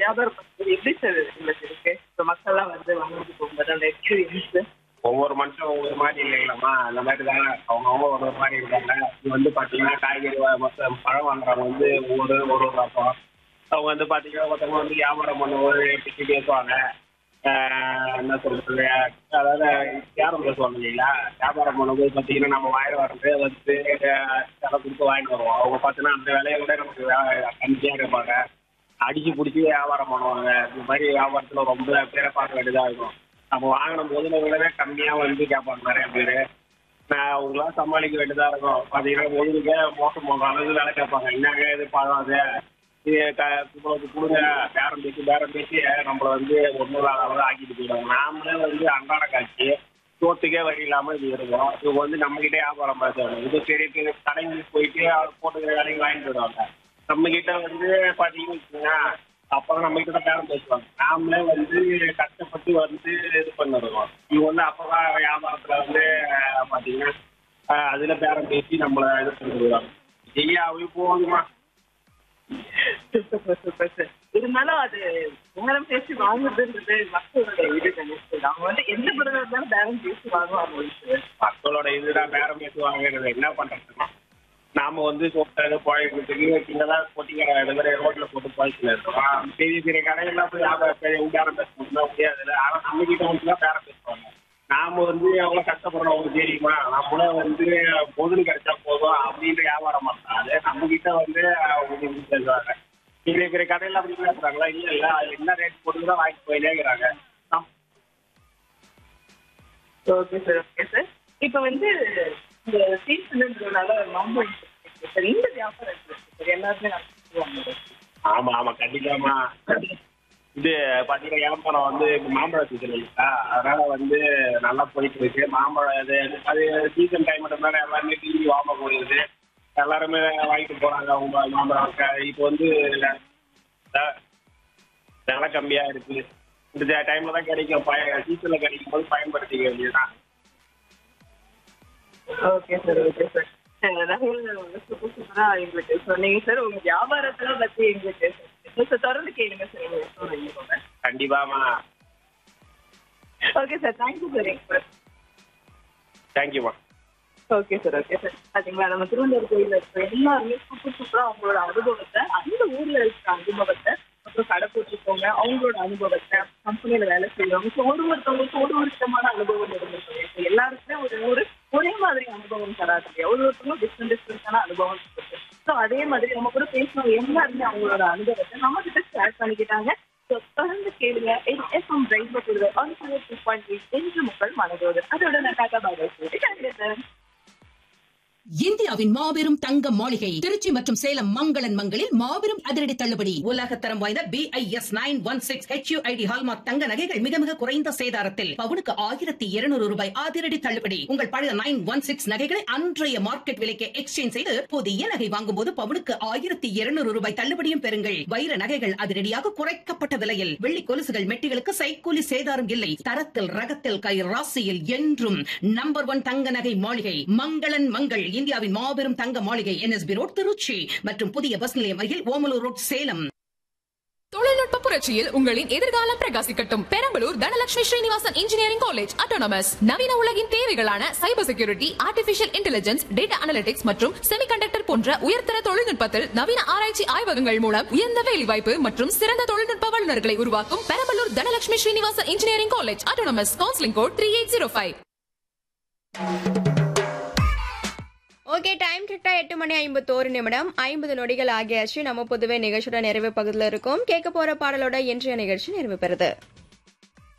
வியாபாரம் பண்றது எப்படி சார் உங்களுக்கு இருக்கு இப்ப மக்கள்லாம் வந்து வாங்கிட்டு போகும்போது அந்த எக்ஸ்பீரியன்ஸ் ஒவ்வொரு மனுஷன் ஒவ்வொரு மாதிரி இல்லைங்களாம்மா அந்த மாதிரி தான் அவங்கவுங்க ஒரு ஒரு மாதிரி இருக்காங்க இது வந்து பார்த்தீங்கன்னா காய்கறி வா- மொத்த பழம் வாங்குறவங்க வந்து ஒவ்வொரு ஒரு ஒரு ரகம் அவங்க வந்து பார்த்தீங்கன்னா ஒருத்தவங்க வந்து வியாபாரம் பண்ணும்போது பிச்சு பேசுவாங்க ஆஹ் என்ன சொல்றது அதாவது வியாபாரம் பேசுவாங்க இல்லைங்களா வியாபாரம் பண்ணும்போது பார்த்தீங்கன்னா நம்ம வாயில வர்றது வந்து ஆஹ் விலை கொடுத்து வாங்கிட்டு வருவோம் அவங்க பார்த்தீங்கன்னா அந்த விலையை விட நமக்கு கம்மியாக இருப்பாங்க அடிச்சு பிடிச்சி வியாபாரம் பண்ணுவாங்க இந்த மாதிரி வியாபாரத்தில் ரொம்ப பேரை பார்க்க வேண்டியதாக இருக்கும் நம்ம வாங்கின முதல்ல விடவே கம்மியாக வந்து கேட்பாங்க நிறைய பேர் நான் அவங்களாம் சமாளிக்க வேண்டியதாக இருக்கும் பார்த்தீங்கன்னா முதலுக்கே மோசம் போகும் அளவு வேலை கேட்பாங்க என்னங்க இது பழம் அது இது க இவ்வளவு கொடுங்க பேரம் பேசி பேரம் பேசி நம்மளை வந்து ஒன்றும் இல்லாத ஆக்கிட்டு போயிடுவாங்க நாமளே வந்து அன்றாட காட்சி சோத்துக்கே வழி இல்லாமல் இது இருக்கும் இவங்க வந்து நம்மகிட்டே வியாபாரம் பார்த்துவாங்க இது பெரிய பெரிய கடைங்களுக்கு போயிட்டு அவர் போட்டு வேலைக்கு வாங்கிட்டு வருவாங்க நம்ம கிட்ட வந்து பார்த்தீங்கன்னு வச்சுக்கோங்க அப்புறம் நம்ம கிட்ட தான் பேரம் பேசுவாங்க நாமளே வந்து கஷ்டப்பட்டு வந்து இது பண்ணிடுவோம் இவங்க வந்து அப்பதான் வியாபாரத்தில் வந்து அஹ், பார்த்தீங்கன்னா அஹ், அதுல பேரம் பேசி நம்மளை இது பண்ணிடுவாங்க ஐயாவே போகுதுமா சூப்பர் சூப்பர் சார் இருந்தாலும் அது பேரம் பேசி வாங்குறதுன்றது மக்களோட இது தானே சார் அவங்க வந்து எந்த பொருளாக இருந்தாலும் பேரம் பேசி வாங்குவாங்க சார் மக்களோட இதுதான் பேரம் பேசுவாங்கிறது என்ன பண்றதுன்னா நாம வந்து சொத்தை பழகிறதுக்கு சின்னதாக போட்டிக்கிற இது மாதிரி ரோட்ல போட்டு பழச்சில இருக்கோம் பெரிய பெரிய கடைகள்லாம் போய் வியாபாரம் பெரிய பேரம் பேச முடியுமா முடியாது ஆனா நம்ம கிட்ட வந்து தான் பேரம் பேசுவாங்க நாம வந்து எவ்வளவு கஷ்டப்படுறோம் அவங்களுக்கு தெரியுமா நம்மளே வந்து பொருள் கிடைச்சா போதும் அப்படின்ற வியாபாரம் பண்ணாது நம்ம கிட்ட வந்து அவங்க இது பேசுவாங்க பெரிய பெரிய கடையில அப்படி பேசுறாங்களா இல்ல இல்ல அது என்ன ரேட் போட்டு தான் வாங்கிட்டு போயிட்டே இருக்கிறாங்க நம்- ஓகே சார் ஓகே சார் இப்போ வந்து இந்த சீசன்ன்றதுனால மாம்பழம் சார் இந்த வியாபாரம் இருக்கு சார் எல்லாருமே நான் சொல்லுவாங்க ஆமா ஆமா கண்டிப்பாமா இது பாத்தீங்கன்னா வியாபாரம் வந்து இப்ப மாம்பழ சீசன் இல்லைங்களா அதனால வந்து நல்லா போயிட்டு இருக்கு மாம்பழம் இது அது சீசன் டைம் மட்டும்தானே எல்லாருமே டிவி வாங்க முடியுது எல்லாருமே வாங்கிட்டு போறாங்க அவங்க மாம்பழம் க- இப்போ வந்து த- விலை கம்மியா இருக்கு இந்த டைம்ல தான் கிடைக்கும் பய சீசன்ல கிடைக்கும் போது பயன்படுத்திக்க வேண்டியதுதான் ஓகே சார் ஓகே சார் நகைகள் வந்து சூப்பர் சூப்பரா எங்களுக்கு சொன்னீங்க சார் உங்க வியாபாரத்துல பத்தி எங்களுக்கு சார் தொடர்ந்து கேளுங்க சார் எங்க சொல்றீங்க கண்டிப்பாமா ஓகே சார் தேங்க்யூ சார் எங்க தேங்க்யூமா ஓகே சார் ஓகே சார் பாத்தீங்களா நம்ம திருவள்ளூர் கோயில்ல இருக்க எல்லாருமே சூப்பர் சூப்பரா அவங்களோட அனுபவத்தை அந்த ஊர்ல இருக்க அனுபவத்தை அப்புறம் கடை போட்டிருக்கவங்க அவங்களோட அனுபவத்தை கம்பெனியில வேலை செய்யறவங்க ஸோ ஒரு ஒருத்தவங்களுக்கு ஒரு ஒரு விதமான அனுபவம் இருந்திருக்கு So எல்லாருக்குமே ஒரு ஊரு ஒரே மாதிரி அனுபவம் தராது இல்லையா ஒரு ஒருத்தவங்களும் டிஃப்ரெண்ட் டிஃப்ரெண்டான அனுபவம் இருக்கு ஸோ அதே மாதிரி நம்ம கூட பேசுறவங்க எல்லாருமே அவங்களோட அனுபவத்தை நம்ம கிட்ட ஷேர் பண்ணிக்கிட்டாங்க ஸோ தொடர்ந்து கேளுங்க எஃப்எம் டிரைவ் கொடுங்க ஆன் டூ பாயிண்ட் எயிட் என்று மக்கள் மனதோடு அதோட நான் டாட்டா பாபா சொல்லிட்டு சார் இந்தியாவின் மாபெரும் தங்க மாளிகை திருச்சி மற்றும் சேலம் மங்களன் மங்களில் மாபெரும் அதிரடி தள்ளுபடி உலகத்தரம் வாய்ந்த B I S nine one six HUID hallmark தங்க நகைகள் மிக மிக குறைந்த சேதாரத்தில் பவுனுக்கு ஆயிரத்தி இருநூறு ரூபாய் அதிரடி தள்ளுபடி உங்கள் பழைய நைன் ஒன் சிக்ஸ் நகைகளை அன்றைய மார்க்கெட் விலைக்கு எக்ஸ்சேஞ்ச் செய்து புதிய நகை வாங்கும்போது பவுனுக்கு ஆயிரத்தி இருநூறு ரூபாய் தள்ளுபடியும் பெறுங்கள் வைர நகைகள் அதிரடியாக குறைக்கப்பட்ட விலையில் வெள்ளி கொலுசுகள் மெட்டிகளுக்கு சைக்கூலி சேதாரம் இல்லை தரத்தில் ரகத்தில் கை ராசியில் என்றும் நம்பர் ஒன் தங்க நகை மாளிகை மங்களன் மங்கள் இந்தியாவின் மாபெரும் தங்க மாளிகை என்எஸ்பி ரோட் திருச்சி மற்றும் புதிய பஸ் நிலையம் அருகில் ஓமலூர் ரோட் சேலம் தொழில்நுட்ப புரட்சியில் உங்களின் எதிர்காலம் பிரகாசிக்கட்டும் Perambalur Dhanalakshmi Srinivasan engineering college autonomous நவீன உலகின் தேவைகளான cyber security artificial intelligence data analytics மற்றும் செமிகண்டக்டர் போன்ற உயர்தர தொழில்நுட்பத்தில் நவீன ஆராய்ச்சி ஆய்வகங்கள் மூலம் உயர்ந்த வேலைவாய்ப்பு மற்றும் சிறந்த தொழில்நுட்ப வல்லுநர்களை உருவாக்கும் Perambalur Dhanalakshmi Srinivasan engineering college autonomous counselling code three eight zero five okay time கரெக்டாக எட்டு மணி ஐம்பத்தோரு நிமிடம் ஐம்பது நொடிகள் ஆகியாச்சு நம்ம பொதுவே நிகழ்ச்சியோட நிறைவு பகுதியில் இருக்கும் கேட்க போற பாடலோட இன்றைய நிகழ்ச்சி நிறைவு பெறுது